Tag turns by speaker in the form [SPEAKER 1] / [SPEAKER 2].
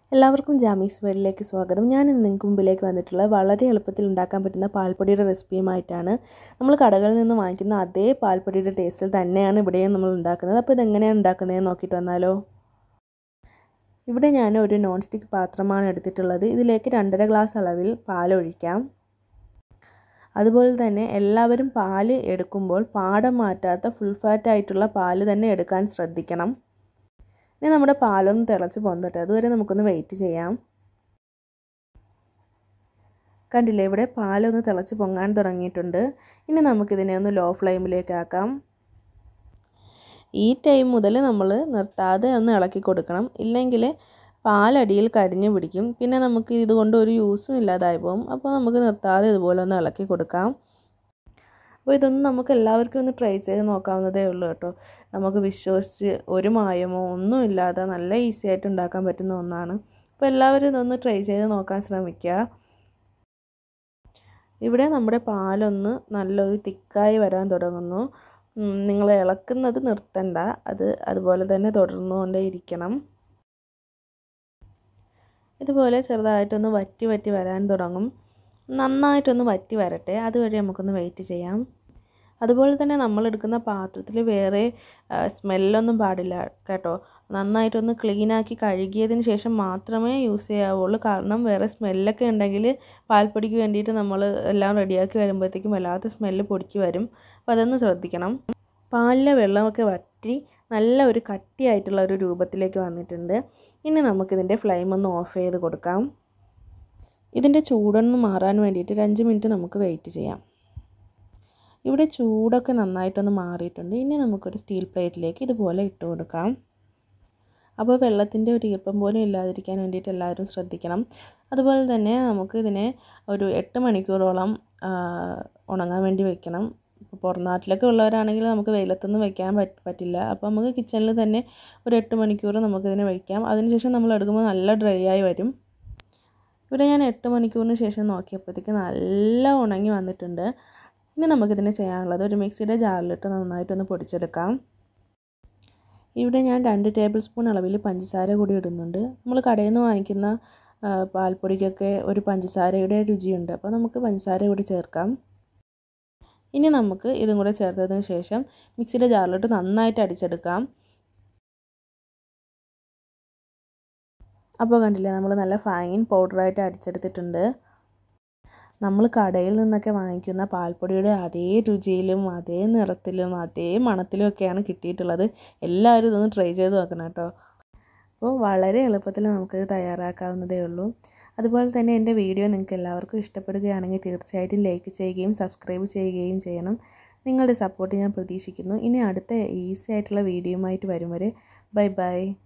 [SPEAKER 1] എല്ലാവർക്കും ജാമീസ് വേരിലേക്ക് സ്വാഗതം ഞാൻ ഇന്ന് നിങ്ങൾക്ക് മുമ്പിലേക്ക് വന്നിട്ടുള്ളത് വളരെ എളുപ്പത്തിൽ ഉണ്ടാക്കാൻ പറ്റുന്ന പാൽപ്പൊടിയുടെ റെസിപ്പിയുമായിട്ടാണ് നമ്മൾ കടകളിൽ നിന്ന് വാങ്ങിക്കുന്ന അതേ പാൽപ്പൊടിയുടെ ടേസ്റ്റിൽ തന്നെയാണ് ഇവിടെയും നമ്മൾ ഉണ്ടാക്കുന്നത് അപ്പോൾ ഇതെങ്ങനെയാണ് ഉണ്ടാക്കുന്നതെന്ന് നോക്കിയിട്ട് വന്നാലോ ഇവിടെ ഞാൻ ഒരു നോൺ സ്റ്റിക്ക് പാത്രമാണ് എടുത്തിട്ടുള്ളത് ഇതിലേക്ക് രണ്ടര ഗ്ലാസ് അളവിൽ പാലൊഴിക്കാം അതുപോലെ തന്നെ എല്ലാവരും പാല് എടുക്കുമ്പോൾ പാടം മാറ്റാത്ത ഫുൾ ഫാറ്റ് ആയിട്ടുള്ള പാല് തന്നെ എടുക്കാൻ ശ്രദ്ധിക്കണം ഇനി നമ്മുടെ പാലൊന്ന് തിളച്ച് പോന്നിട്ട് അതുവരെ നമുക്കൊന്ന് വെയിറ്റ് ചെയ്യാം കണ്ടില്ലേ ഇവിടെ പാലൊന്ന് തിളച്ച് പൊങ്ങാൻ തുടങ്ങിയിട്ടുണ്ട് ഇനി നമുക്കിതിനെ ഒന്ന് ലോ ഫ്ലെയിമിലേക്ക് ആക്കാം ഈ ടൈം മുതൽ നമ്മൾ നിർത്താതെ ഒന്ന് ഇളക്കി കൊടുക്കണം ഇല്ലെങ്കിൽ പാലടിയിൽ കരിഞ്ഞു പിടിക്കും പിന്നെ നമുക്ക് ഇതുകൊണ്ട് ഒരു യൂസും ഇല്ലാതായി പോകും അപ്പോൾ നമുക്ക് നിർത്താതെ ഇതുപോലെ ഒന്ന് ഇളക്കി കൊടുക്കാം അപ്പോൾ ഇതൊന്നും നമുക്ക് എല്ലാവർക്കും ഒന്ന് ട്രൈ ചെയ്ത് നോക്കാവുന്നതേ ഉള്ളൂ കേട്ടോ നമുക്ക് വിശ്വസിച്ച് ഒരു മായമോ ഒന്നും ഇല്ലാതെ നല്ല ഈസി ആയിട്ട് ഉണ്ടാക്കാൻ പറ്റുന്ന ഒന്നാണ് അപ്പോൾ എല്ലാവരും ഇതൊന്ന് ട്രൈ ചെയ്ത് നോക്കാൻ ശ്രമിക്കുക ഇവിടെ നമ്മുടെ പാലൊന്ന് നല്ലൊരു തിക്കായി വരാൻ തുടങ്ങുന്നു നിങ്ങൾ ഇളക്കുന്നത് നിർത്തണ്ട അത് അതുപോലെ തന്നെ തുടർന്നുകൊണ്ടേ ഇരിക്കണം ഇതുപോലെ ചെറുതായിട്ടൊന്ന് വറ്റി വറ്റി വരാൻ തുടങ്ങും നന്നായിട്ടൊന്ന് വറ്റി വരട്ടെ അതുവരെ നമുക്കൊന്ന് വെയിറ്റ് ചെയ്യാം അതുപോലെ തന്നെ നമ്മൾ എടുക്കുന്ന പാത്രത്തിൽ വേറെ സ്മെല്ലൊന്നും പാടില്ല കേട്ടോ നന്നായിട്ടൊന്ന് ക്ലീനാക്കി കഴുകിയതിന് ശേഷം മാത്രമേ യൂസ് ചെയ്യാവുള്ളൂ കാരണം വേറെ സ്മെല്ലൊക്കെ ഉണ്ടെങ്കിൽ പാൽപ്പൊടിക്ക് വേണ്ടിയിട്ട് നമ്മൾ എല്ലാം റെഡിയാക്കി വരുമ്പോഴത്തേക്കും വല്ലാത്ത സ്മെല്ല് പൊടിക്ക് വരും അപ്പോൾ അതൊന്ന് ശ്രദ്ധിക്കണം പാലിലെ വെള്ളമൊക്കെ വറ്റി നല്ല ഒരു കട്ടിയായിട്ടുള്ള ഒരു രൂപത്തിലേക്ക് വന്നിട്ടുണ്ട് ഇനി നമുക്കിതിൻ്റെ ഫ്ലെയിം ഒന്ന് ഓഫ് ചെയ്ത് കൊടുക്കാം ഇതിൻ്റെ ചൂടൊന്ന് മാറാൻ വേണ്ടിയിട്ട് ഒരു അഞ്ച് മിനിറ്റ് നമുക്ക് വെയിറ്റ് ചെയ്യാം ഇവിടെ ചൂടൊക്കെ നന്നായിട്ടൊന്ന് മാറിയിട്ടുണ്ട് ഇനി നമുക്കൊരു സ്റ്റീൽ പ്ലേറ്റിലേക്ക് ഇതുപോലെ ഇട്ട് കൊടുക്കാം അപ്പോൾ വെള്ളത്തിൻ്റെ ഒരു ഈർപ്പം പോലും ഇല്ലാതിരിക്കാൻ വേണ്ടിയിട്ട് എല്ലാവരും ശ്രദ്ധിക്കണം അതുപോലെ തന്നെ നമുക്ക് ഇതിനെ ഒരു എട്ട് മണിക്കൂറോളം ഉണങ്ങാൻ വേണ്ടി വെക്കണം ഇപ്പോൾ പുറം നാട്ടിലൊക്കെ ഉള്ളവരാണെങ്കിൽ നമുക്ക് വെയിലത്തൊന്നും വെക്കാൻ പറ്റില്ല അപ്പോൾ നമുക്ക് കിച്ചണിൽ തന്നെ ഒരു എട്ട് മണിക്കൂർ നമുക്കിതിനെ വയ്ക്കാം അതിനുശേഷം നമ്മൾ എടുക്കുമ്പോൾ നല്ല ഡ്രൈ ആയി വരും ഇവിടെ ഞാൻ എട്ട് മണിക്കൂറിന് ശേഷം നോക്കിയപ്പോഴത്തേക്ക് നല്ല ഉണങ്ങി വന്നിട്ടുണ്ട് ഇനി നമുക്കിതിനെ ചെയ്യാനുള്ളത് ഒരു മിക്സിയുടെ ജാറിലിട്ട് നന്നായിട്ടൊന്ന് പൊടിച്ചെടുക്കാം ഇവിടെ ഞാൻ രണ്ട് ടേബിൾ സ്പൂൺ അളവിൽ പഞ്ചസാര കൂടി ഇടുന്നുണ്ട് നമ്മൾ കടയിൽ നിന്ന് വാങ്ങിക്കുന്ന പാൽപ്പൊടിക്കൊക്കെ ഒരു പഞ്ചസാരയുടെ രുചിയുണ്ട് അപ്പോൾ നമുക്ക് പഞ്ചസാര കൂടി ചേർക്കാം ഇനി നമുക്ക് ഇതും കൂടെ ചേർത്തതിന് ശേഷം മിക്സിയുടെ ജാറിലിട്ട് നന്നായിട്ട് അടിച്ചെടുക്കാം അപ്പോൾ കണ്ടില്ലേ നമ്മൾ നല്ല ഫൈൻ പൗഡറായിട്ട് അടിച്ചെടുത്തിട്ടുണ്ട് നമ്മൾ കടയിൽ നിന്നൊക്കെ വാങ്ങിക്കുന്ന പാൽപ്പൊടിയുടെ അതേ രുചിയിലും അതേ നിറത്തിലും അതേ മണത്തിലും ഒക്കെയാണ് കിട്ടിയിട്ടുള്ളത് എല്ലാവരും ഇതൊന്ന് ട്രൈ ചെയ്ത് നോക്കണം കേട്ടോ അപ്പോൾ വളരെ എളുപ്പത്തിൽ നമുക്കിത് തയ്യാറാക്കാവുന്നതേ ഉള്ളൂ അതുപോലെ തന്നെ എൻ്റെ വീഡിയോ നിങ്ങൾക്ക് എല്ലാവർക്കും ഇഷ്ടപ്പെടുകയാണെങ്കിൽ തീർച്ചയായിട്ടും ലൈക്ക് ചെയ്യുകയും സബ്സ്ക്രൈബ് ചെയ്യുകയും ചെയ്യണം നിങ്ങളുടെ സപ്പോർട്ട് ഞാൻ പ്രതീക്ഷിക്കുന്നു ഇനി അടുത്ത ഈസി ആയിട്ടുള്ള വീഡിയോയുമായിട്ട് വരും വരെ ബൈ ബൈ